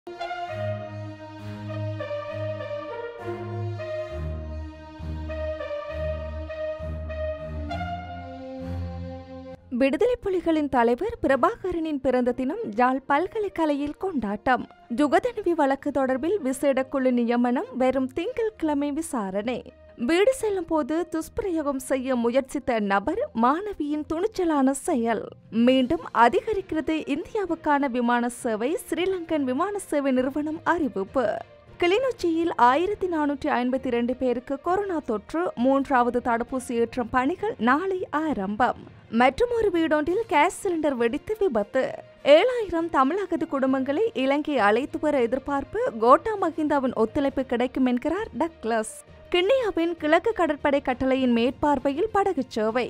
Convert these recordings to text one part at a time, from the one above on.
விடுதலை புலிகளின் தலைவர் பிரபாகரனின் பிறந்த தினம் யாழ் பல்கலைக்கழகில் கொண்டாட்டம் ஜுகதனவி வழக்கு தொடர்பில் விசேட குழு நியமனம் வெறும் திங்கட்கிழமை விசாரணை வீடு செல்லும் போது துஷ்பிரயோகம் செய்ய முயற்சித்த நபர் மாணவியின் துணிச்சலான செயல் மீண்டும் அதிகரிக்கிறது இந்தியாவுக்கான விமான சேவை ஸ்ரீலங்கன் விமான சேவை நிறுவனம் அறிவிப்பு கிளிநொச்சியில் ஆயிரத்தி நானூற்றி ஐம்பத்தி இரண்டு பேருக்கு கொரோனா தொற்று மூன்றாவது தடுப்பூசி ஏற்றும் பணிகள் நாளை ஆரம்பம் மற்றும் ஒரு வீடொன்றில் கேஸ் சிலிண்டர் வெடித்து விபத்து ஏழாயிரம் தமிழகத்து குடும்பங்களை இலங்கை அழைத்து வர எதிர்பார்ப்பு கோட்டா மஹிந்தாவின் ஒத்துழைப்பு கிடைக்கும் என்கிறார் டக்ளஸ் கிண்ணியாவின் கிழக்கு கடற்படை கட்டளையின் மேற்பார்வையில் படகுச் சேவை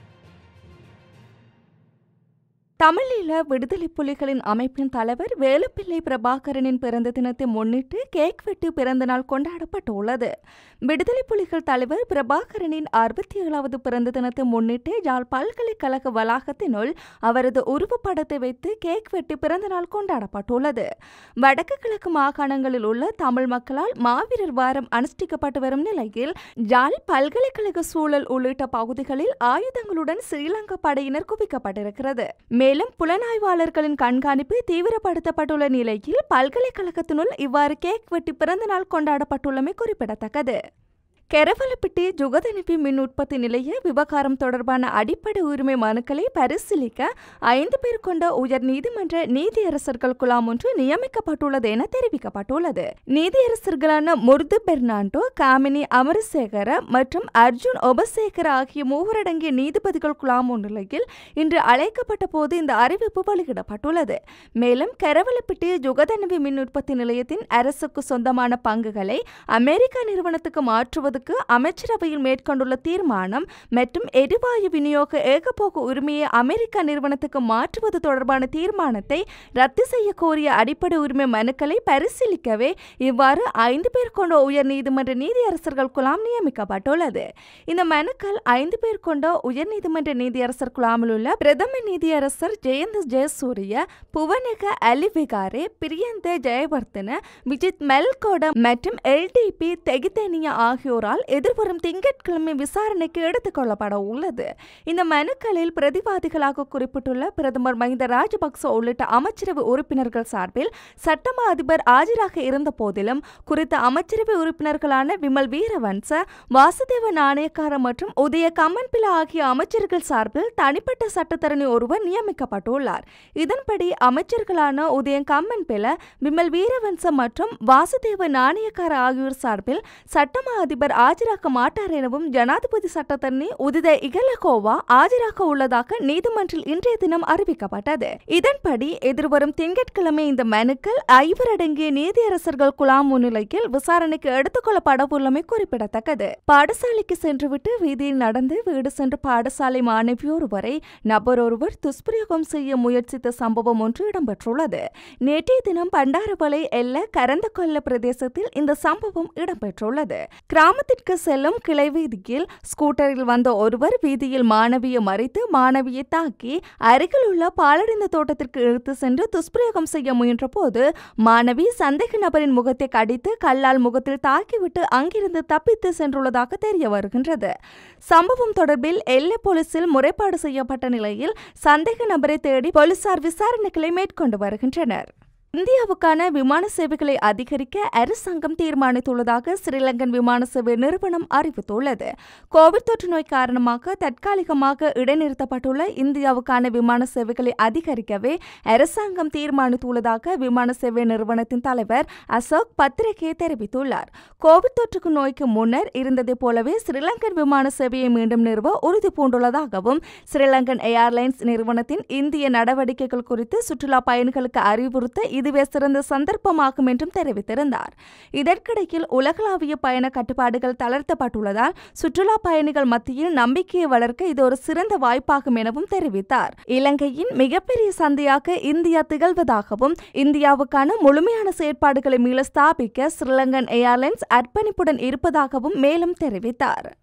தமிழீழ விடுதலை புலிகளின் அமைப்பின் தலைவர் வேலுப்பிள்ளை பிரபாகரனின் பிறந்த தினத்தை முன்னிட்டு கேக் வெட்டு பிறந்த நாள் கொண்டாடப்பட்டுள்ளது விடுதலை புலிகள் தலைவர் பிரபாகரனின் அறுபத்தி ஏழாவது பிறந்த தினத்தை முன்னிட்டு யாழ் பல்கலைக்கழக வளாகத்தினுள் அவரது உருவப்படத்தை வைத்து கேக் வெட்டி பிறந்த நாள் கொண்டாடப்பட்டுள்ளது வடக்கு கிழக்கு மாகாணங்களில் உள்ள தமிழ் மக்களால் மாவீரர் வாரம் அனுஷ்டிக்கப்பட்டு வரும் நிலையில் யாழ் பல்கலைக்கழக சூழல் உள்ளிட்ட பகுதிகளில் ஆயுதங்களுடன் ஸ்ரீலங்கா படையினர் குவிக்கப்பட்டிருக்கிறது மேலும் புலனாய்வாளர்களின் கண்காணிப்பு தீவிரப்படுத்தப்பட்டுள்ள நிலையில் பல்கலைக்கழகத்தினுள் இவ்வாறு கேக் வெட்டி பிறந்த நாள் கொண்டாடப்பட்டுள்ளமை குறிப்பிடத்தக்கது கெரவலப்பிட்டி ஜுகதனிப்பி மின் உற்பத்தி நிலைய விவகாரம் தொடர்பான அடிப்படை உரிமை மனுக்களை பரிசீலிக்க ஐந்து பேர் கொண்ட உயர் நீதிமன்ற நீதியரசர்கள் குழாம் ஒன்று நியமிக்கப்பட்டுள்ளது என தெரிவிக்கப்பட்டுள்ளது நீதியரசர்களான முர்து பெர்னாண்டோ காமினி அமரசேகர மற்றும் அர்ஜுன் ஒபசேகர ஆகிய மூவரடங்கிய நீதிபதிகள் குழாம் நிலையில் இன்று அழைக்கப்பட்ட போது இந்த அறிவிப்பு வெளியிடப்பட்டுள்ளது மேலும் கெரவலப்பிட்டி ஜுகதனவி மின் உற்பத்தி நிலையத்தின் அரசுக்கு சொந்தமான பங்குகளை அமெரிக்கா நிறுவனத்துக்கு மாற்றுவது செய்வதற்கு அமைச்சரவையில் மேற்கொண்டுள்ள தீர்மானம் மற்றும் எரிவாயு விநியோக ஏகபோக உரிமையை அமெரிக்கா நிறுவனத்துக்கு மாற்றுவது தொடர்பான தீர்மானத்தை ரத்து செய்ய கோரிய அடிப்படை உரிமை மனுக்களை பரிசீலிக்கவே இவ்வாறு ஐந்து பேர் கொண்ட உயர் நீதிமன்ற நீதியரசர்கள் குழாம் நியமிக்கப்பட்டுள்ளது இந்த மனுக்கள் ஐந்து பேர் கொண்ட உயர் நீதிமன்ற நீதியரசர் குழாமில் உள்ள பிரதம நீதியரசர் ஜெயந்த ஜெயசூரிய புவனக அலிவிகாரே பிரியந்த ஜெயவர்தன விஜித் மெல்கோட மற்றும் எல்டிபி தெகிதேனியா ஆகியோர் ஆகியோரால் எதிர்வரும் திங்கட்கிழமை விசாரணைக்கு எடுத்துக் கொள்ளப்பட உள்ளது இந்த மனுக்களில் பிரதிவாதிகளாக குறிப்பிட்டுள்ள பிரதமர் மஹிந்த ராஜபக்ச உள்ளிட்ட அமைச்சரவை உறுப்பினர்கள் சார்பில் சட்டமா அதிபர் ஆஜராக இருந்த போதிலும் குறித்த அமைச்சரவை உறுப்பினர்களான விமல் வீரவன்ச வாசுதேவ நாணயக்கார மற்றும் உதய கம்மன்பில ஆகிய அமைச்சர்கள் சார்பில் தனிப்பட்ட சட்டத்தரணி ஒருவர் நியமிக்கப்பட்டுள்ளார் இதன்படி அமைச்சர்களான உதயன் கம்மன்பில விமல் வீரவன்ச மற்றும் வாசுதேவ நாணயக்கார ஆகியோர் சார்பில் சட்டமா அதிபர் ஆஜராக மாட்டார் எனவும் ஜனாதிபதி சட்டத்தரணி உதித இகலகோவா ஆஜராக உள்ளதாக நீதிமன்றில் இன்றைய தினம் அறிவிக்கப்பட்டது இதன்படி எதிர்வரும் திங்கட்கிழமை இந்த மனுக்கள் ஐவரடங்கிய நீதியரசர்கள் குழாம் முன்னிலையில் விசாரணைக்கு எடுத்துக் கொள்ளப்பட உள்ளமை குறிப்பிடத்தக்கது பாடசாலைக்கு சென்றுவிட்டு வீதியில் நடந்து வீடு சென்ற பாடசாலை மாணவியொருவரை நபர் ஒருவர் துஷ்பிரயோகம் செய்ய முயற்சித்த சம்பவம் ஒன்று இடம்பெற்றுள்ளது நேற்றைய தினம் பண்டாரவளை எல்ல கரந்தகொல்ல பிரதேசத்தில் இந்த சம்பவம் இடம்பெற்றுள்ளது கிராமத்திற்கு செல்லும் கிளை வீதியில் ஸ்கூட்டரில் வந்த ஒருவர் வீதியில் மாணவியை மறித்து மாணவியை தாக்கி அருகில் உள்ள பாலடைந்த தோட்டத்திற்கு இழுத்து சென்று துஷ்பிரயோகம் செய்ய முயன்ற போது மாணவி சந்தேக நபரின் முகத்தை கடித்து கல்லால் முகத்தில் தாக்கிவிட்டு அங்கிருந்து தப்பித்து சென்றுள்ளதாக தெரிய வருகின்றது சம்பவம் தொடர்பில் எல்லை போலீசில் முறைப்பாடு செய்யப்பட்ட நிலையில் சந்தேக நபரை தேடி போலீசார் விசாரணைகளை மேற்கொண்டு வருகின்றனர் இந்தியாவுக்கான விமான சேவைகளை அதிகரிக்க அரசாங்கம் தீர்மானித்துள்ளதாக ஸ்ரீலங்கன் விமான சேவை நிறுவனம் அறிவித்துள்ளது கோவிட் தொற்று நோய் காரணமாக தற்காலிகமாக இடைநிறுத்தப்பட்டுள்ள இந்தியாவுக்கான விமான சேவைகளை அதிகரிக்கவே அரசாங்கம் தீர்மானித்துள்ளதாக விமான சேவை நிறுவனத்தின் தலைவர் அசோக் பத்ரகே தெரிவித்துள்ளார் கோவிட் தொற்றுக்கு நோய்க்கு முன்னர் இருந்ததைப் போலவே ஸ்ரீலங்கன் விமான சேவையை மீண்டும் நிறுவ உறுதி பூண்டுள்ளதாகவும் ஸ்ரீலங்கன் ஏர்லைன்ஸ் நிறுவனத்தின் இந்திய நடவடிக்கைகள் குறித்து சுற்றுலா பயணிகளுக்கு அறிவுறுத்த இதுவே சிறந்த சந்தர்ப்பமாகும் என்றும் தெரிவித்திருந்தார் இதற்கிடையில் உலகளாவிய பயண கட்டுப்பாடுகள் தளர்த்தப்பட்டுள்ளதால் சுற்றுலா பயணிகள் மத்தியில் நம்பிக்கையை வளர்க்க இது ஒரு சிறந்த வாய்ப்பாகும் எனவும் தெரிவித்தார் இலங்கையின் மிகப்பெரிய சந்தையாக இந்தியா திகழ்வதாகவும் இந்தியாவுக்கான முழுமையான செயற்பாடுகளை மீள ஸ்தாபிக்க ஸ்ரீலங்கன் ஏர்லைன்ஸ் அர்ப்பணிப்புடன் இருப்பதாகவும் மேலும் தெரிவித்தார்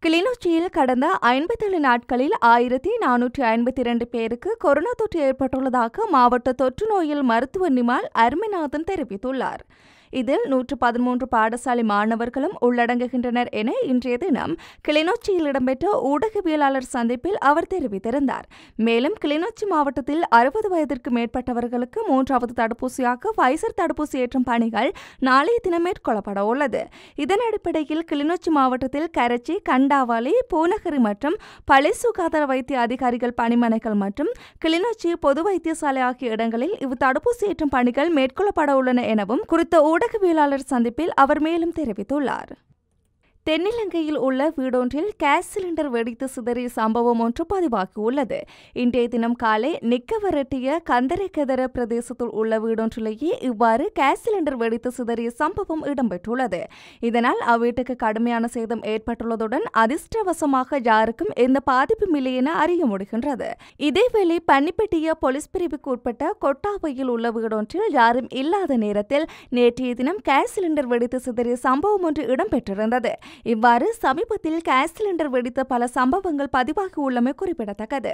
கிளிநொச்சியில் கடந்த ஐம்பத்தேழு நாட்களில் ஆயிரத்தி நானூற்றி ஐம்பத்தி இரண்டு பேருக்கு கொரோனா தொற்று ஏற்பட்டுள்ளதாக மாவட்ட தொற்று நோயில் மருத்துவ நிமால் அருமைநாதன் தெரிவித்துள்ளார் இதில் நூற்று பதிமூன்று பாடசாலை மாணவர்களும் உள்ளடங்குகின்றனர் என இன்றைய தினம் கிளிநொச்சியில் இடம்பெற்ற ஊடகவியலாளர் சந்திப்பில் அவர் தெரிவித்திருந்தார் மேலும் கிளிநொச்சி மாவட்டத்தில் அறுபது வயதிற்கு மேற்பட்டவர்களுக்கு மூன்றாவது தடுப்பூசியாக ஃபைசர் தடுப்பூசி ஏற்றும் பணிகள் நாளைய தினம் மேற்கொள்ளப்பட உள்ளது இதன் அடிப்படையில் கிளிநொச்சி மாவட்டத்தில் கரச்சி கண்டாவாலி பூநகரி மற்றும் பழி சுகாதார வைத்திய அதிகாரிகள் பணிமனைகள் மற்றும் கிளிநொச்சி பொது வைத்தியசாலை ஆகிய இடங்களில் இவ் தடுப்பூசி ஏற்றும் பணிகள் மேற்கொள்ளப்பட உள்ளன எனவும் குறித்த ஊடகவியலாளர் சந்திப்பில் அவர் மேலும் தெரிவித்துள்ளார் தென்னிலங்கையில் உள்ள வீடொன்றில் கேஸ் சிலிண்டர் வெடித்து சிதறிய சம்பவம் ஒன்று பதிவாகியுள்ளது இன்றைய தினம் காலை நிக்கவரட்டிய கந்தரைக்கதர பிரதேசத்தில் உள்ள வீடொன்றிலேயே இவ்வாறு கேஸ் சிலிண்டர் வெடித்து சிதறிய சம்பவம் இடம்பெற்றுள்ளது இதனால் அவ்வீட்டுக்கு கடுமையான சேதம் ஏற்பட்டுள்ளதுடன் அதிர்ஷ்டவசமாக யாருக்கும் எந்த பாதிப்பும் இல்லை என அறிய முடிகின்றது இதேவேளை பன்னிப்பட்டிய போலீஸ் பிரிவுக்கு உட்பட்ட கொட்டாவையில் உள்ள வீடொன்றில் யாரும் இல்லாத நேரத்தில் நேற்றைய தினம் கேஸ் சிலிண்டர் வெடித்து சிதறிய சம்பவம் ஒன்று இடம்பெற்றிருந்தது இவ்வாறு சமீபத்தில் கேஸ் சிலிண்டர் வெடித்த பல சம்பவங்கள் பதிவாகியுள்ளமை குறிப்பிடத்தக்கது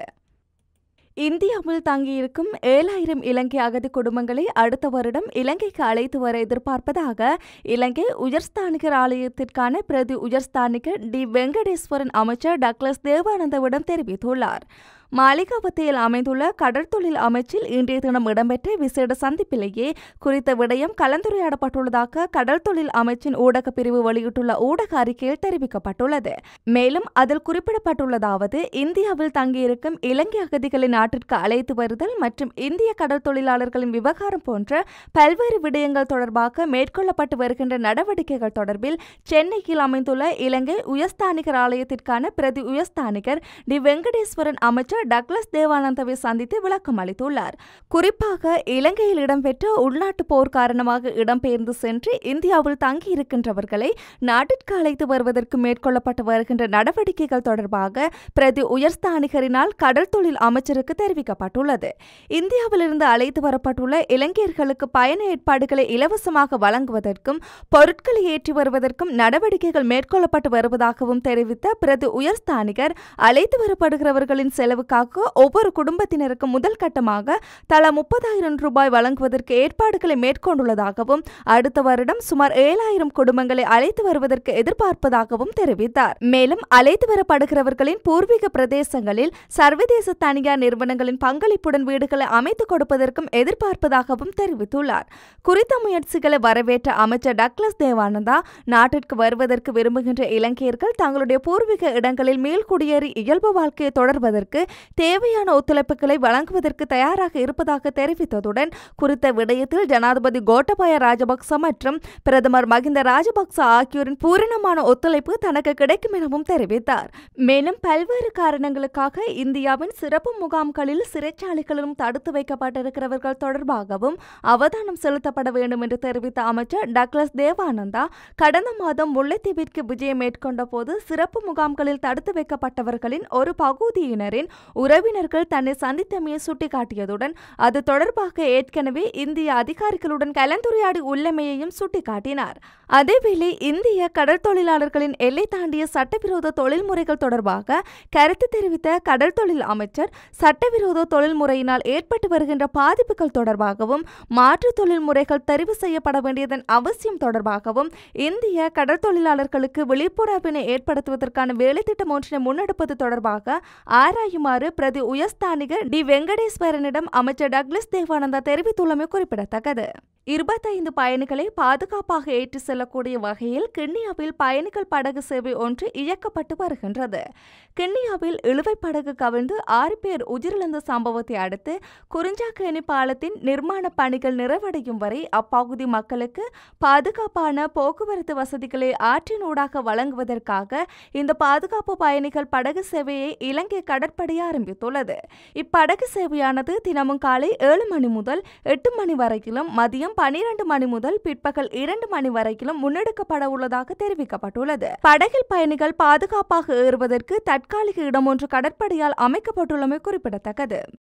இந்தியாவில் தங்கியிருக்கும் ஏழாயிரம் இலங்கை அகதி குடும்பங்களை அடுத்த வருடம் இலங்கைக்கு அழைத்து வர எதிர்பார்ப்பதாக இலங்கை உயர்ஸ்தானிகர் ஆலயத்திற்கான பிரதி உயர்ஸ்தானிகர் டி வெங்கடேஸ்வரன் அமைச்சர் டக்ளஸ் தேவானந்தவிடம் தெரிவித்துள்ளார் மாளிகாவத்தையில் அமைந்துள்ள கடற்தொழில் அமைச்சில் இன்றைய தினம் இடம்பெற்ற விசேட சந்திப்பிலேயே குறித்த விடயம் கலந்துரையாடப்பட்டுள்ளதாக கடல் தொழில் அமைச்சின் ஊடக பிரிவு வெளியிட்டுள்ள ஊடக அறிக்கையில் தெரிவிக்கப்பட்டுள்ளது மேலும் அதில் குறிப்பிடப்பட்டுள்ளதாவது இந்தியாவில் தங்கியிருக்கும் இலங்கை அகதிகளை நாட்டிற்கு அழைத்து வருதல் மற்றும் இந்திய கடல் தொழிலாளர்களின் விவகாரம் போன்ற பல்வேறு விடயங்கள் தொடர்பாக மேற்கொள்ளப்பட்டு வருகின்ற நடவடிக்கைகள் தொடர்பில் சென்னையில் அமைந்துள்ள இலங்கை உயர்ஸ்தானிகர் ஆலயத்திற்கான பிரதி உயர்ஸ்தானிகர் டி வெங்கடேஸ்வரன் அமைச்சர் அமைச்சர் டக்ளஸ் தேவானந்தவை சந்தித்து விளக்கம் அளித்துள்ளார் குறிப்பாக இலங்கையில் இடம்பெற்ற உள்நாட்டு போர் காரணமாக இடம்பெயர்ந்து சென்று இந்தியாவில் தங்கியிருக்கின்றவர்களை நாட்டிற்கு அழைத்து வருவதற்கு மேற்கொள்ளப்பட்டு வருகின்ற நடவடிக்கைகள் தொடர்பாக பிரதி உயர்ஸ்தானிகரினால் கடல் தொழில் அமைச்சருக்கு தெரிவிக்கப்பட்டுள்ளது இந்தியாவிலிருந்து அழைத்து வரப்பட்டுள்ள இலங்கையர்களுக்கு பயண ஏற்பாடுகளை இலவசமாக வழங்குவதற்கும் பொருட்களை ஏற்றி வருவதற்கும் நடவடிக்கைகள் மேற்கொள்ளப்பட்டு வருவதாகவும் தெரிவித்த பிரதி உயர்ஸ்தானிகர் அழைத்து வரப்படுகிறவர்களின் செலவு செலவுக்காக ஒவ்வொரு குடும்பத்தினருக்கும் முதல் கட்டமாக தலா முப்பதாயிரம் ரூபாய் வழங்குவதற்கு ஏற்பாடுகளை மேற்கொண்டுள்ளதாகவும் அடுத்த வருடம் சுமார் ஏழாயிரம் குடும்பங்களை அழைத்து வருவதற்கு எதிர்பார்ப்பதாகவும் தெரிவித்தார் மேலும் அழைத்து வரப்படுகிறவர்களின் பூர்வீக பிரதேசங்களில் சர்வதேச தனியார் நிறுவனங்களின் பங்களிப்புடன் வீடுகளை அமைத்துக் கொடுப்பதற்கும் எதிர்பார்ப்பதாகவும் தெரிவித்துள்ளார் குறித்த முயற்சிகளை வரவேற்ற அமைச்சர் டக்ளஸ் தேவானந்தா நாட்டிற்கு வருவதற்கு விரும்புகின்ற இலங்கையர்கள் தங்களுடைய பூர்வீக இடங்களில் மீள்குடியேறி இயல்பு வாழ்க்கையை தொடர்வதற்கு தேவையான ஒத்துழைப்புகளை வழங்குவதற்கு தயாராக இருப்பதாக தெரிவித்ததுடன் குறித்த விடயத்தில் ஜனாதிபதி கோட்டபாய ராஜபக்ச மற்றும் பிரதமர் மகிந்த ராஜபக்ச ஆகியோரின் பூரணமான ஒத்துழைப்பு தனக்கு கிடைக்கும் எனவும் தெரிவித்தார் மேலும் பல்வேறு காரணங்களுக்காக இந்தியாவின் சிறப்பு முகாம்களில் சிறைச்சாலைகளிலும் தடுத்து வைக்கப்பட்டிருக்கிறவர்கள் தொடர்பாகவும் அவதானம் செலுத்தப்பட வேண்டும் என்று தெரிவித்த அமைச்சர் டக்ளஸ் தேவானந்தா கடந்த மாதம் முல்லைத்தீவிற்கு விஜயம் மேற்கொண்ட போது சிறப்பு முகாம்களில் தடுத்து வைக்கப்பட்டவர்களின் ஒரு பகுதியினரின் உறவினர்கள் தன்னை சந்தித்தமையை சுட்டிக்காட்டியதுடன் அது தொடர்பாக ஏற்கனவே இந்திய அதிகாரிகளுடன் கலந்துரையாடி உள்ளமையையும் சுட்டிக்காட்டினார் அதேவேளை இந்திய கடல் தொழிலாளர்களின் எல்லை தாண்டிய சட்டவிரோத தொழில்முறைகள் தொடர்பாக கருத்து தெரிவித்த கடல் தொழில் அமைச்சர் சட்டவிரோத தொழில்முறையினால் ஏற்பட்டு வருகின்ற பாதிப்புகள் தொடர்பாகவும் மாற்று தொழில்முறைகள் தெரிவு செய்யப்பட வேண்டியதன் அவசியம் தொடர்பாகவும் இந்திய கடல் தொழிலாளர்களுக்கு விழிப்புணர்வினை ஏற்படுத்துவதற்கான வேலைத்திட்டம் ஒன்றினை முன்னெடுப்பது தொடர்பாக ஆராயுமாறு பிரதி உயர்ஸ்தானிகர் டி வெங்கடேஸ்வரனிடம் அமைச்சர் டக்ளஸ் தேவானந்தா தெரிவித்துள்ளமை குறிப்பிடத்தக்கது இருபத்தைந்து பயணிகளை பாதுகாப்பாக ஏற்றி செல்லக்கூடிய வகையில் கிண்ணியாவில் பயணிகள் படகு சேவை ஒன்று இயக்கப்பட்டு வருகின்றது கிண்ணியாவில் இழுவை படகு கவிழ்ந்து ஆறு பேர் உயிரிழந்த சம்பவத்தை அடுத்து குறிஞ்சாக்கேணி பாலத்தின் நிர்மாண பணிகள் நிறைவடையும் வரை அப்பகுதி மக்களுக்கு பாதுகாப்பான போக்குவரத்து வசதிகளை ஆற்றினூடாக வழங்குவதற்காக இந்த பாதுகாப்பு பயணிகள் படகு சேவையை இலங்கை கடற்படை ஆரம்பித்துள்ளது இப்படகு சேவையானது தினமும் காலை ஏழு மணி முதல் எட்டு மணி வரையிலும் மதியம் பனிரெண்டு மணி முதல் பிற்பகல் இரண்டு மணி வரையிலும் முன்னெடுக்கப்பட உள்ளதாக தெரிவிக்கப்பட்டுள்ளது படகில் பயணிகள் பாதுகாப்பாக ஏறுவதற்கு தற்காலிக இடம் ஒன்று கடற்படையால் அமைக்கப்பட்டுள்ளமை குறிப்பிடத்தக்கது